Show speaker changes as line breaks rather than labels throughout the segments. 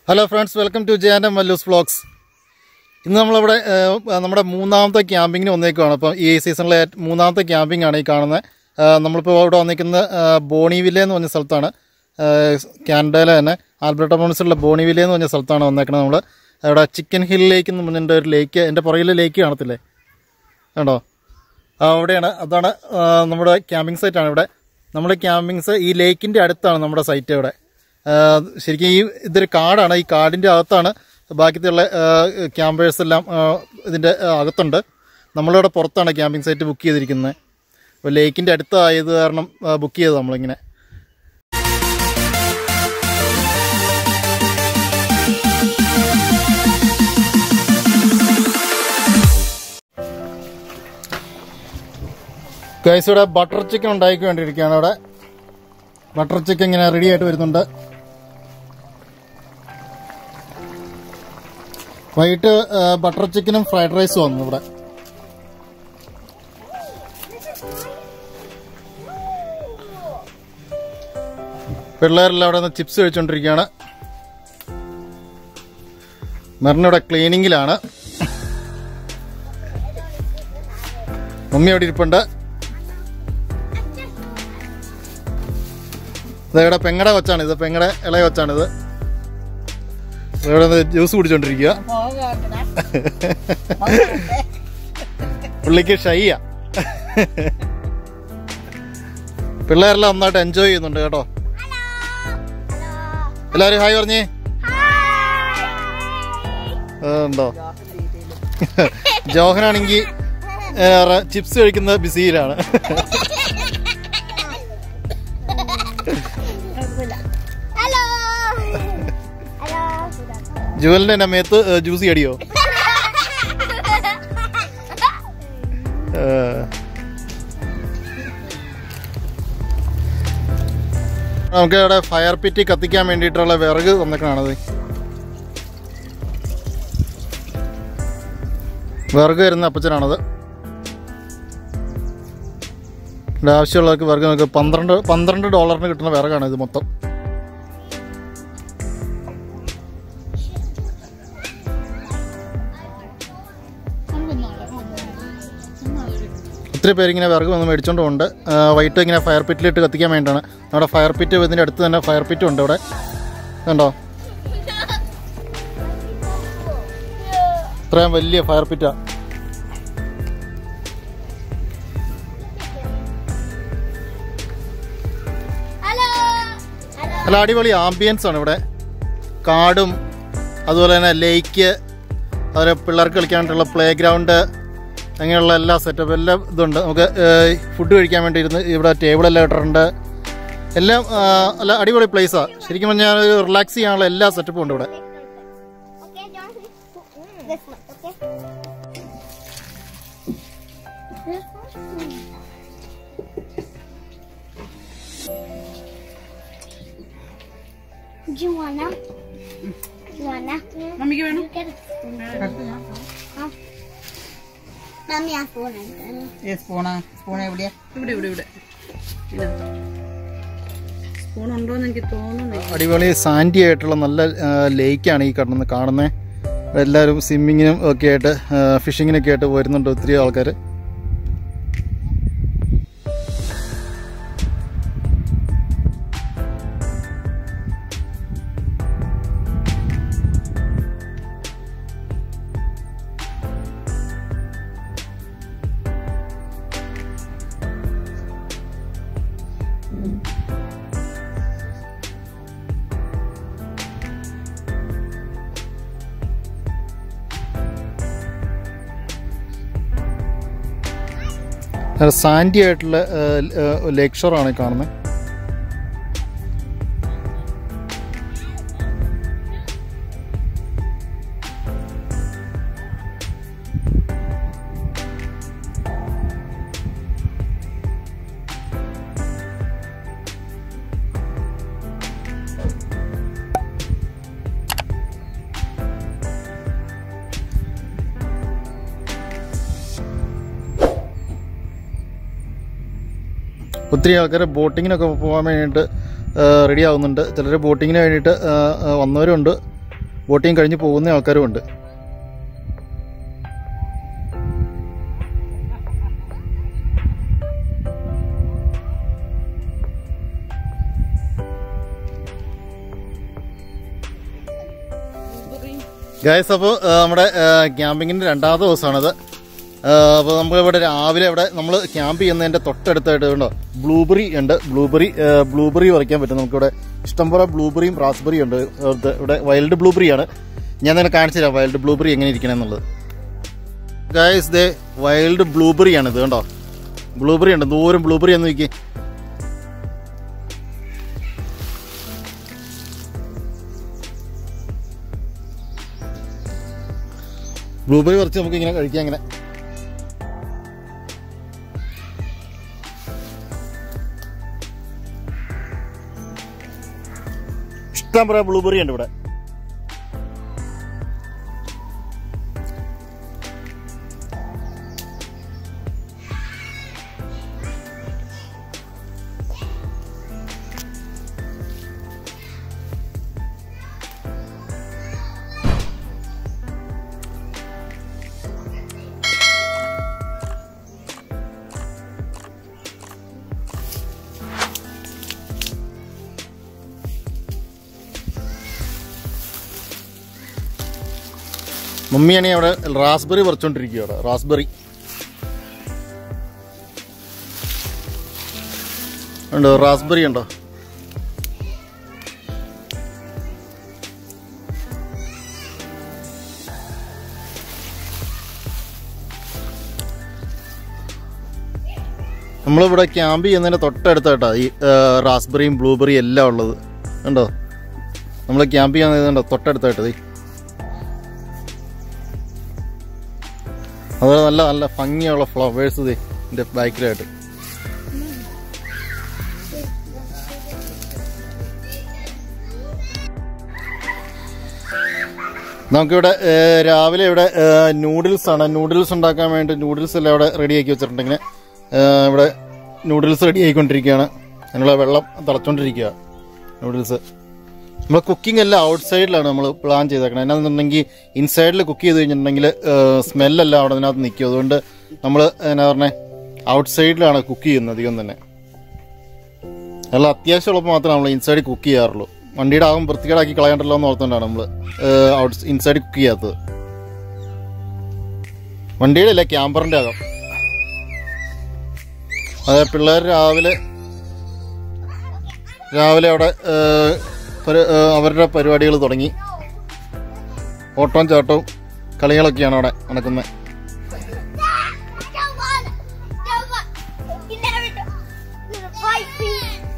Hello friends welcome to J and Mallus vlogs ഇന്ന് നമ്മളിവിടെ ഏഹ്, നമ്മുടെ മൂന്നാമത്തെ ക്യാമ്പിങ്ങിന് വന്നേക്കുവാണ് അപ്പം ഈ സീസണിലെ ഏറ്റ് മൂന്നാമത്തെ ക്യാമ്പിംഗ് ആണ് ഈ കാണുന്നത് ഏഹ്, നമ്മളിപ്പോൾ ഇവിടെ വന്നിരിക്കുന്നത് ഏഹ്, ബോണിവില്ലെ എന്ന് പറഞ്ഞ സ്ഥലത്താണ് ഏഹ്, കാനഡയിലെ തന്നെ ആൽബർട്ട പ്രൊവിൻസിലുള്ള ബോണിവില്ലെ എന്ന് പറഞ്ഞ സ്ഥലത്താണ് വന്നേക്കുന്നത് നമ്മൾ ഇവിടെ ചിക്കൻ ഹിൽ ലേക്ക് എന്ന് പറഞ്ഞിട്ട് ഒരു ലേക്ക് എൻ്റെ പുറകിൽ ലേക്ക് കാണത്തില്ലേ കണ്ടോ ആ, അവിടെയാണ് അതാണ് ആ, നമ്മുടെ ക്യാമ്പിംഗ് സൈറ്റാണ് ഇവിടെ നമ്മുടെ ക്യാമ്പിങ്സ് ഈ ലേക്കിൻ്റെ അടുത്താണ് നമ്മുടെ സൈറ്റ് ഇവിടെ ആ, ശരിക്കും ഈ ഇതൊരു കാടാണ് ഈ കാടിൻ്റെ അകത്താണ് ബാക്കിയുള്ള ക്യാമ്പേഴ്സ് എല്ലാം ആ, ഇതിൻ്റെ ആ, അകത്തുണ്ട് നമ്മളിവിടെ പുറത്താണ് ക്യാമ്പിംഗ് സൈറ്റ് ബുക്ക് ചെയ്തിരിക്കുന്നത് അപ്പോൾ ലേക്കിൻ്റെ അടുത്തായത് കാരണം ബുക്ക് ചെയ്തത് നമ്മളിങ്ങനെ ഗൈസ് ഇവിടെ ബട്ടർ ചിക്കൻ ഉണ്ടാക്കിക്കൊണ്ടിരിക്കുകയാണ് അവിടെ ബട്ടർ ചിക്കൻ ഇങ്ങനെ റെഡി ആയിട്ട് വരുന്നുണ്ട് വൈകിട്ട് ബട്ടർ ചിക്കനും ഫ്രൈഡ് റൈസും വന്നു ഇവിടെ പിള്ളേരെല്ലാം അവിടെ നിന്ന് ചിപ്സ് കഴിച്ചുകൊണ്ടിരിക്കുകയാണ് മെറിനിവിടെ ക്ലീനിങ്ങിലാണ് മമ്മി അവിടെ ഇരിപ്പുണ്ട് ഇത് ഇവിടെ പെങ്ങടെ കൊച്ചാണ് ഇത് പെങ്ങടെ ഇളയ കൊച്ചാണിത് ഇവിടെ നിന്ന് ജ്യൂസ് കുടിച്ചോണ്ടിരിക്കുക പുള്ളിക്ക് ഷൈയ പിള്ളേരെല്ലാം നന്നായിട്ട് എൻജോയ് ചെയ്യുന്നുണ്ട് കേട്ടോ എല്ലാവരും ഹായ് പറഞ്ഞേ ഉണ്ടോ ജോഹനാണെങ്കിൽ ചിപ്സ് കഴിക്കുന്ന ബിസിയിലാണ്
ഹലോ ഹലോ
ജുവലിന്റെ എന്നെ മേത്ത് ജ്യൂസ് അടിയോ ഏഹ്. നമുക്ക് ഇവിടെ ഫയർ പിറ്റ് കത്തിക്കാൻ വേണ്ടിയിട്ടുള്ള വിറക് തന്നേക്കണത് വിറക് വരുന്ന അപ്പച്ചനാണത് ഇവിടെ ആവശ്യമുള്ളവർക്ക് വിറക് നമുക്ക് പന്ത്രണ്ട് പന്ത്രണ്ട് ഡോളറിന് കിട്ടുന്ന വിറകാണ് ഇത് മൊത്തം ഒത്തിരി പേരിങ്ങനെ വിറക് വന്ന് മേടിച്ചോണ്ട് ഉണ്ട് വൈകിട്ട് ഇങ്ങനെ ഫയർ പിറ്റിലിട്ട് കത്തിക്കാൻ വേണ്ടിയാണ് നമ്മുടെ ഫയർ പിറ്റ് ഇതിൻ്റെ അടുത്ത് തന്നെ ഫയർ പിറ്റും ഉണ്ട് ഇവിടെ കണ്ടോ ഇത്രയും വലിയ ഫയർ പിറ്റാ
ഹലോ ഹലോ
നല്ല അടിപൊളി ആംബിയൻസ് ആണ് ഇവിടെ കാടും അതുപോലെ തന്നെ ലേക്ക് അതുപോലെ പിള്ളേർക്ക് കളിക്കാൻ വേണ്ടിയുള്ള പ്ലേ ഗ്രൗണ്ട് അങ്ങനെയുള്ള എല്ലാ സെറ്റപ്പ് എല്ലാം ഇതുണ്ട് നമുക്ക് ഫുഡ് കഴിക്കാൻ വേണ്ടി ഇരുന്ന് ഇവിടെ ടേബിളെല്ലാം ഇട്ടിട്ടുണ്ട് എല്ലാം ആ, നല്ല അടിപൊളി പ്ലേസാണ് ശരിക്കും പറഞ്ഞാൽ ഒരു റിലാക്സ് ചെയ്യാനുള്ള എല്ലാ സെറ്റപ്പും ഉണ്ട് ഇവിടെ
Okay, John. This one, okay? This one? Do you wanna? You wanna?
മമ്മിക്ക് വേണം
You get a spoon. Huh? Mommy, I phone it.
ഏ സ്പൂണാ സ്പൂൺ എവിടെയാ ഇവിടെ ഇവിടെ ഇവിടെ സ്പൂൺ ഉണ്ടോന്ന് എനിക്ക് തോന്നുന്നു
അടിപൊളി സാൻഡി ആയിട്ടുള്ള നല്ല ലേക്കാണ് ഈ കടന്ന് കാണുന്നത് എല്ലാവരും സ്വിമ്മിങ്ങിനും ഒക്കെ ആയിട്ട് ഫിഷിങ്ങിനൊക്കെ ആയിട്ട് വരുന്നുണ്ട് ഒത്തിരി ആൾക്കാർ സാൻഡി ആയിട്ടുള്ള ലേക്ക് ഷോറാണ് ഈ കാണുന്നത് ഒത്തിരി ആൾക്കാർ ബോട്ടിങ്ങിനൊക്കെ പോകാൻ വേണ്ടിയിട്ട് റെഡി ആവുന്നുണ്ട് ചിലർ ബോട്ടിങ്ങിന് വേണ്ടിയിട്ട് ആ, ആ, വന്നവരുണ്ട് ബോട്ടിങ് കഴിഞ്ഞ് പോകുന്ന ആൾക്കാരും ഉണ്ട് ഗായ്സ് അപ്പോൾ നമ്മുടെ ക്യാമ്പിങ്ങിൻ്റെ രണ്ടാമത്തെ ദിവസമാണിത് അപ്പോൾ നമ്മളിവിടെ രാവിലെ ഇവിടെ നമ്മൾ ക്യാമ്പ് ചെയ്യുന്നതിൻ്റെ തൊട്ടടുത്തായിട്ട് ഉണ്ടോ ബ്ലൂബെറി ഉണ്ട് ബ്ലൂബെറി ബ്ലൂബെറി പറിക്കാൻ പറ്റും നമുക്കിവിടെ ഇഷ്ടംപോലെ ബ്ലൂബെറിയും റാസ്ബെറിയും ഉണ്ട് ഇത് ഇവിടെ വൈൽഡ് ബ്ലൂബെറിയാണ് ഞാൻ തന്നെ കാണിച്ചു തരാം വൈൽഡ് ബ്ലൂബെറി എങ്ങനെ ഇരിക്കണം എന്നുള്ളത് ഗായ്സ് ദേ വൈൽഡ് ബ്ലൂബെറിയാണ് ഇത് കണ്ടോ ബ്ലൂബെറി ഉണ്ട് ദൂരം ബ്ലൂബെറി എന്ന് നോക്കി ബ്ലൂബെറി പറിച്ച് നമുക്ക് ഇങ്ങനെ കഴിക്കാം ഇങ്ങനെ ഇഷ്ടം പോലെ ബ്ലൂബെറി ഉണ്ട് ഇവിടെ മമ്മിയാണെങ്കിൽ അവിടെ റാസ്ബെറി പറിച്ചോണ്ടിരിക്കുക അവിടെ റാസ്ബെറി ഉണ്ടോ റാസ്ബെറി ഉണ്ടോ നമ്മളിവിടെ ക്യാമ്പ് ചെയ്യുന്നതിന് തൊട്ടടുത്തായിട്ടാ ഈ ആ, റാസ്ബെറിയും ബ്ലൂബെറിയും എല്ലാം ഉള്ളത് ഉണ്ടോ നമ്മൾ ക്യാമ്പ് ചെയ്യുന്നതുണ്ടോ തൊട്ടടുത്തായിട്ട് ദേ. അതുപോലെ നല്ല നല്ല ഭംഗിയുള്ള ഫ്ലവേഴ്സ് ഇത് ഇതിന്റെ ബാക്കിലായിട്ട് നമുക്കിവിടെ ഏഹ്, രാവിലെ ഇവിടെ നൂഡിൽസ് ആണ് നൂഡിൽസ് ഉണ്ടാക്കാൻ വേണ്ടി നൂഡിൽസ് എല്ലാം ഇവിടെ റെഡി ആക്കി വെച്ചിട്ടുണ്ട് ഇങ്ങനെ ഏഹ്, ഇവിടെ നൂഡിൽസ് റെഡി ആയിക്കൊണ്ടിരിക്കുകയാണ് അതിനുള്ള വെള്ളം തിളച്ചോണ്ടിരിക്കുക നൂഡിൽസ് നമ്മൾ കുക്കിംഗ് എല്ലാം ഔട്ട് സൈഡിലാണ് നമ്മൾ പ്ലാൻ ചെയ്തേക്കണം എന്നാന്നുണ്ടെങ്കിൽ ഇൻസൈഡിൽ കുക്ക് ചെയ്ത് കഴിഞ്ഞിട്ടുണ്ടെങ്കിൽ സ്മെല്ലെല്ലാം അവിടെ അതിനകത്ത് നിൽക്കും അതുകൊണ്ട് നമ്മൾ എന്നാ പറഞ്ഞേ ഔട്ട് സൈഡിലാണ് കുക്ക് ചെയ്യുന്നത് അധികം തന്നെ അല്ല അത്യാവശ്യമുള്ളപ്പോൾ മാത്രമേ നമ്മൾ ഇൻസൈഡിൽ കുക്ക് ചെയ്യാറുള്ളൂ വണ്ടിയുടെ ആകും വൃത്തികേടാക്കി കളയണ്ടല്ലോ എന്ന് ഓർത്തുകൊണ്ടാണ് നമ്മൾ ഔട്ട് ഇൻസൈഡിൽ കുക്ക് ചെയ്യാത്തത് വണ്ടിയുടെ അല്ല ക്യാമ്പറിൻ്റെ ആകാം അതെ പിള്ളേർ രാവിലെ രാവിലെ അവിടെ ഏഹ്, പരി- ഏഹ്, അവരുടെ പരിപാടികൾ തുടങ്ങി ഓട്ടവും ചാട്ടവും കളികളൊക്കെയാണ് അവിടെ നടക്കുന്നത്
Don't run! Don't run! You never do. You're gonna fight me.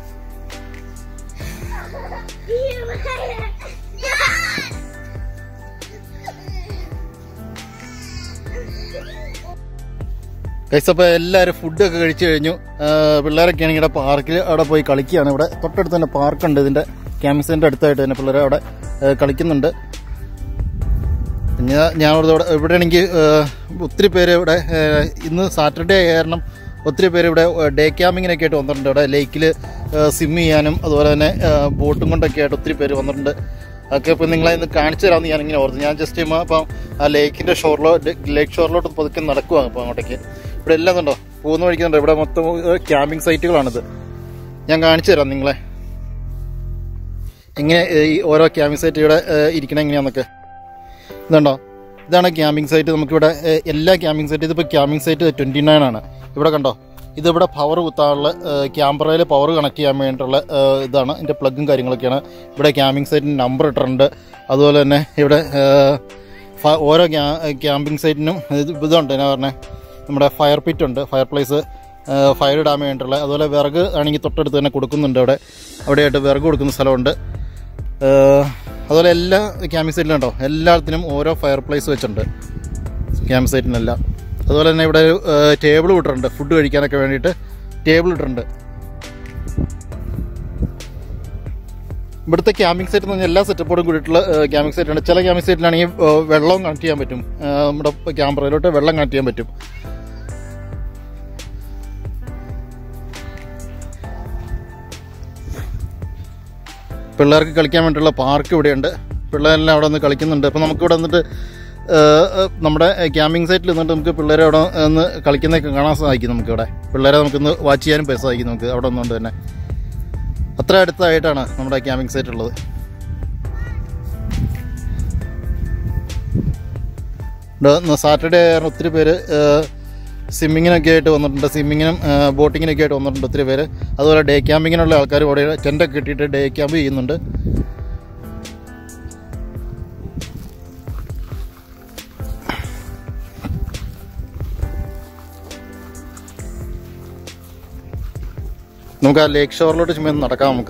Guys അപ്പോൾ എല്ലാവരും ഫുഡൊക്കെ കഴിച്ചു കഴിഞ്ഞു ആ, പിള്ളേരൊക്കെ ആണെങ്കിൽ ഇവിടെ പാർക്കിൽ അവിടെ പോയി കളിക്കുകയാണ് ഇവിടെ തൊട്ടടുത്ത് തന്നെ പാർക്കുണ്ട് ഇതിൻ്റെ ക്യാമ്പസിൻ്റെ അടുത്തായിട്ട് തന്നെ പിള്ളേർ അവിടെ ആ, കളിക്കുന്നുണ്ട് ഞാൻ ഞാൻ ഇവിടെ ഇവിടെ ഇവിടെ ആണെങ്കിൽ ഒത്തിരി പേര് ഇവിടെ ആ, ഇന്ന് സാറ്റർഡേ ആയ കാരണം ഒത്തിരി പേര് ഇവിടെ ഡേ ക്യാമ്പിങ്ങിനൊക്കെ ആയിട്ട് വന്നിട്ടുണ്ട് ഇവിടെ ലേക്കിൽ സ്വിം ചെയ്യാനും അതുപോലെ തന്നെ ആ, ബോട്ടും കൊണ്ടൊക്കെ ആയിട്ട് ഒത്തിരി പേര് വന്നിട്ടുണ്ട് ഒക്കെ ഇപ്പം നിങ്ങളെ ഇന്ന് കാണിച്ചു തരാമെന്ന് ഞാൻ ഇങ്ങനെ ഓർത്തു ഞാൻ ജസ്റ്റ് ഇപ്പം ആ ലേക്കിൻ്റെ ഷോറിലോ ലേക്ക് ഷോറിലോട്ട് പതുക്കെ നടക്കുവാണ് ഇപ്പോൾ അങ്ങോട്ടേക്ക് ഇവിടെ എല്ലാം ഉണ്ടോ പോകുന്ന വഴിക്കുന്നുണ്ട് ഇവിടെ മൊത്തം ക്യാമ്പിംഗ് സൈറ്റുകളാണിത് ഞാൻ കാണിച്ചു തരാം നിങ്ങളെ എങ്ങനെ ഏ, ഈ ഓരോ ക്യാമ്പിംഗ് സൈറ്റ് ഇവിടെ ഏ, ഇരിക്കണം എങ്ങനെയാന്നൊക്കെ ഇതുണ്ടോ ഇതാണ് ക്യാമ്പിംഗ് സൈറ്റ് നമുക്കിവിടെ ഏ, എല്ലാ ക്യാമ്പിംഗ് സൈറ്റ് ഇതിപ്പോൾ ക്യാമ്പിംഗ് സൈറ്റ് ട്വൻറ്റി നയൻ ആണ് ഇവിടെ കണ്ടോ ഇതിവിടെ പവർ കുത്താനുള്ള ക്യാമറയിൽ പവർ കണക്ട് ചെയ്യാൻ വേണ്ടിയിട്ടുള്ള ഏ, ഇതാണ് ഇതിൻ്റെ പ്ലഗും കാര്യങ്ങളൊക്കെയാണ് ഇവിടെ ക്യാമ്പിംഗ് സൈറ്റിന് നമ്പർ ഇട്ടിട്ടുണ്ട് അതുപോലെ തന്നെ ഇവിടെ ഏ, ഫ- ഓരോ ക്യാമ്പിംഗ് സൈറ്റിനും ഇത് ഇതുണ്ട് എന്നാ പറഞ്ഞത് നമ്മുടെ ഫയർ പിറ്റ് ഉണ്ട് ഫയർ പ്ലേസ് ഫയർ ഇടാൻ വേണ്ടിയിട്ടുള്ള അതുപോലെ വിറക് ആണെങ്കിൽ തൊട്ടടുത്ത് തന്നെ കൊടുക്കുന്നുണ്ട് അവിടെ അവിടെയായിട്ട് വിറക് കൊടുക്കുന്ന സ്ഥലമുണ്ട് ഏഹ് അതുപോലെ എല്ലാ ക്യാമ്പ് സൈറ്റിലുണ്ടോ എല്ലാത്തിനും ഓരോ ഫയർ പ്ലേസ് വെച്ചിട്ടുണ്ട് ക്യാമ്പ് സൈറ്റിനെല്ലാം അതുപോലെ തന്നെ ഇവിടെ ഒരു ടേബിൾ ഇട്ടിട്ടുണ്ട് ഫുഡ് കഴിക്കാനൊക്കെ വേണ്ടിയിട്ട് ടേബിൾ ഇട്ടിട്ടുണ്ട് ഇവിടുത്തെ ക്യാമ്പിംഗ് സൈറ്റ് എന്ന് പറഞ്ഞാൽ എല്ലാ സെറ്റപ്പോടും കൂടിയിട്ടുള്ള ക്യാമ്പിംഗ് സൈറ്റ് ഉണ്ട് ചില ക്യാമ്പിംഗ് സൈറ്റിലാണെങ്കിൽ ഏഹ്, വെള്ളവും കണക്ട് ചെയ്യാൻ പറ്റും ഏഹ്, നമ്മുടെ ക്യാമറയിലോട്ട് വെള്ളം കണക്ട് ചെയ്യാൻ പറ്റും പിള്ളേർക്ക് കളിക്കാൻ വേണ്ടിയുള്ള പാർക്ക് ഇവിടെയുണ്ട് പിള്ളേരെല്ലാം അവിടെ നിന്ന് കളിക്കുന്നുണ്ട് അപ്പോൾ നമുക്കിവിടെ വന്നിട്ട് ഏഹ്, ഏഹ്, നമ്മുടെ ക്യാമ്പിംഗ് സൈറ്റിൽ നിന്നിട്ട് നമുക്ക് പിള്ളേരെ അവിടെ നിന്ന് കളിക്കുന്നതൊക്കെ കാണാൻ സാധിക്കും നമുക്കിവിടെ പിള്ളേരെ നമുക്കൊന്ന് വാച്ച് ചെയ്യാനും പൈസ സാധിക്കും നമുക്ക് അവിടെ നിന്നുകൊണ്ട് തന്നെ അത്ര അടുത്തായിട്ടാണ് നമ്മുടെ ക്യാമ്പിംഗ് സൈറ്റ് ഉള്ളത് സാറ്റർഡേ ആയിരുന്നു ഒത്തിരി പേര് സ്വിമ്മിങ്ങിനൊക്കെ ആയിട്ട് വന്നിട്ടുണ്ട് സ്വിമ്മിങ്ങിനും ബോട്ടിങ്ങിനൊക്കെ ആയിട്ട് വന്നിട്ടുണ്ട് ഒത്തിരി പേര് അതുപോലെ ഡേ ക്യാമ്പിങ്ങിനുള്ള ആൾക്കാർ ഇവിടെ ടെൻ്റൊക്കെ കിട്ടിയിട്ട് ഡേ ക്യാമ്പ് ചെയ്യുന്നുണ്ട് നമുക്ക് ആ ലേക്ക് ഷോറിലോട്ട് ചുമ്മാ ഒന്ന് നടക്കാം നമുക്ക്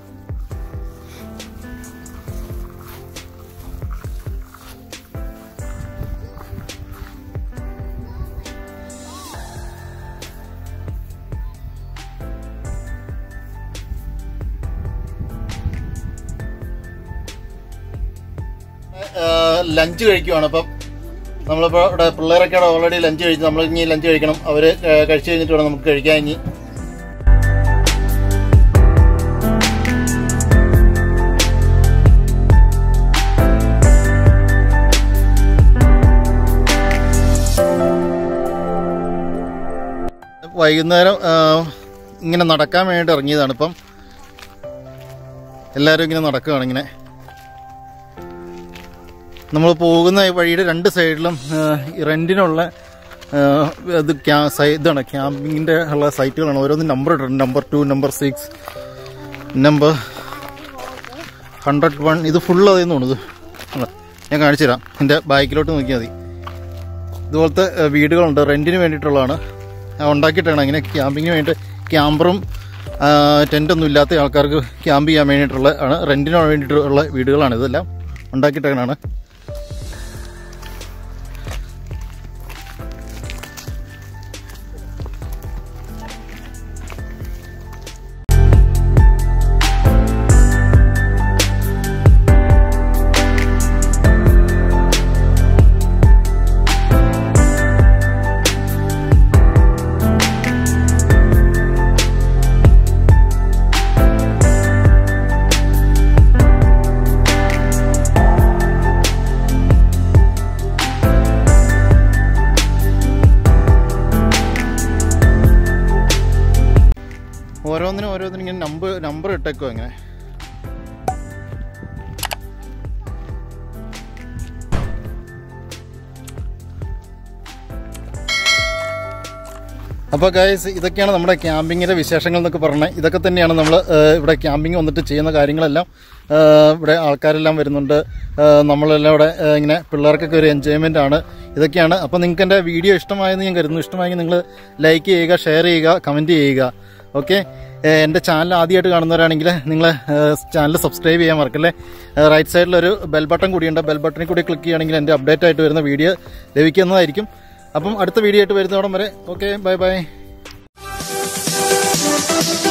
ലഞ്ച് കഴിക്കുവാണ് അപ്പം നമ്മളിപ്പോൾ ഇവിടെ പിള്ളേരൊക്കെ അവിടെ ഓൾറെഡി ലഞ്ച് കഴിച്ചു നമ്മൾ ഇനി ലഞ്ച് കഴിക്കണം അവർ കഴിച്ചു കഴിഞ്ഞിട്ട് വേണം നമുക്ക് കഴിക്കാൻ ഇനി വൈകുന്നേരം ആ, ഇങ്ങനെ നടക്കാൻ വേണ്ടി ഇറങ്ങിയതാണ് ഇപ്പം എല്ലാവരും ഇങ്ങനെ നടക്കുകയാണ് ഇങ്ങനെ നമ്മൾ പോകുന്ന ഈ വഴിയുടെ രണ്ട് സൈഡിലും ആ, ഈ റെൻറ്റിനുള്ള ആ, ഇത് ക്യാ സൈ ഇതാണ് ക്യാമ്പിങ്ങിൻ്റെ ഉള്ള സൈറ്റുകളാണ് ഓരോന്നും നമ്പർ ഇട്ടിട്ടുണ്ട് number two number six number hundred one ഇത് ഫുൾ അതെന്ന് തോന്നുന്നു ഇത് ഞാൻ കാണിച്ചു തരാം എൻ്റെ ബാക്കിലോട്ട് നോക്കിയാൽ മതി ഇതുപോലത്തെ ആ, വീടുകളുണ്ട് റെൻറ്റിന് വേണ്ടിയിട്ടുള്ളതാണ് ആ, ഉണ്ടാക്കിയിട്ടാണ് ഇങ്ങനെ ക്യാമ്പിങ്ങിന് വേണ്ടി ക്യാമ്പറും ടെൻ്റൊന്നും ഇല്ലാത്ത ആൾക്കാർക്ക് ക്യാമ്പ് ചെയ്യാൻ വേണ്ടിയിട്ടുള്ള ആണ് റെൻറ്റിന് വേണ്ടിയിട്ടുള്ള വീടുകളാണ് ഇതെല്ലാം ഉണ്ടാക്കിയിട്ടാണ് ഓരോന്നിനും ഓരോന്നിനും ഇങ്ങനെ നമ്പർ നമ്പർ ഇട്ടേക്കോ അങ്ങനെ അപ്പോൾ ഗൈസ് ഇതൊക്കെയാണ് നമ്മുടെ ക്യാമ്പിങ്ങിൻ്റെ വിശേഷങ്ങൾ എന്നൊക്കെ പറഞ്ഞത് ഇതൊക്കെ തന്നെയാണ് നമ്മൾ ഇവിടെ ക്യാമ്പിങ് വന്നിട്ട് ചെയ്യുന്ന കാര്യങ്ങളെല്ലാം ആ, ഇവിടെ ആൾക്കാരെല്ലാം വരുന്നുണ്ട് ആ, നമ്മളെല്ലാം ഇവിടെ ആ, ഇങ്ങനെ പിള്ളേർക്കൊക്കെ ഒരു എൻജോയ്മെൻ്റ് ആണ് ഇതൊക്കെയാണ് അപ്പോൾ നിങ്ങൾക്ക് എൻ്റെ വീഡിയോ ഇഷ്ടമായെന്ന് ഞാൻ കരുതുന്നു ഇഷ്ടമായെങ്കിൽ നിങ്ങൾ ലൈക്ക് ചെയ്യുക ഷെയർ ചെയ്യുക കമൻറ്റ് ചെയ്യുക ഓക്കെ എൻ്റെ ചാനൽ ആദ്യമായിട്ട് കാണുന്നവരാണെങ്കിൽ നിങ്ങൾ ചാനൽ സബ്സ്ക്രൈബ് ചെയ്യാൻ മറക്കല്ലേ റൈറ്റ് സൈഡിലൊരു ബെൽ ബട്ടൺ കൂടിയുണ്ട് ബെൽ ബട്ടണിൽ കൂടി ക്ലിക്ക് ചെയ്യുകയാണെങ്കിൽ എൻ്റെ അപ്ഡേറ്റ് ആയിട്ട് വരുന്ന വീഡിയോ ലഭിക്കുന്നതായിരിക്കും അപ്പം അടുത്ത വീഡിയോ ആയിട്ട് വരുന്നോടം വരെ ഓക്കെ ബൈ ബൈ